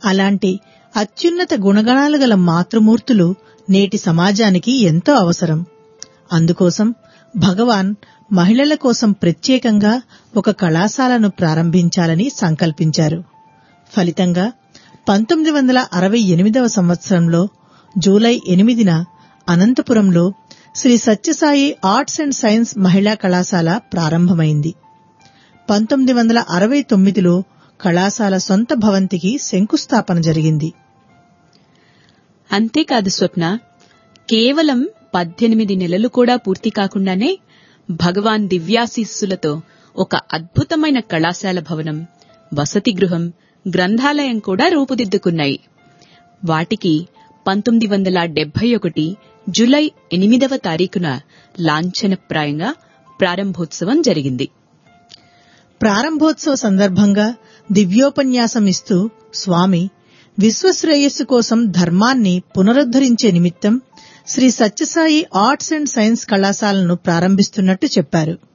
అలాంటి అత్యున్నత గుణగణాలు గల మాతృమూర్తులు నేటి సమాజానికి ఎంతో అవసరం అందుకోసం భగవాన్ మహిళల కోసం ప్రత్యేకంగా ఒక కళాశాలను ప్రారంభించాలని సంకల్పించారు ఫలితంగా పంతొమ్మిది వందల అరవై ఎనిమిదవ సంవత్సరంలో జూలై ఎనిమిదిన అనంతపురంలో Sri Sathya Sai arts and science మహిళా కళాశాల ప్రారంభమైంది పంతొమ్మిది వందల అరవై తొమ్మిదిలో కళాశాల సొంత భవంతికి శంకుస్థాపన జరిగింది అంతేకాదు స్వప్న కేవలం పద్దెనిమిది నెలలు కూడా పూర్తి కాకుండానే భగవాన్ దివ్యాశీస్సులతో ఒక అద్భుతమైన కళాశాల భవనం వసతి గృహం గ్రంథాలయం కూడా రూపుదిద్దుకున్నాయి వాటికి పంతొమ్మిది వందల డెబ్బై ఒకటి జులై ఎనిమిదవ తారీఖున లాంఛనప్రాయంగా ప్రారంభోత్సవం జరిగింది ప్రారంభోత్సవ సందర్భంగా దివ్యోపన్యాసం ఇస్తూ స్వామి విశ్వశ్రేయస్సు కోసం ధర్మాన్ని పునరుద్ధరించే నిమిత్తం Sri Sathya Sai arts and science కళాశాలను ప్రారంభిస్తున్నట్టు చెప్పారు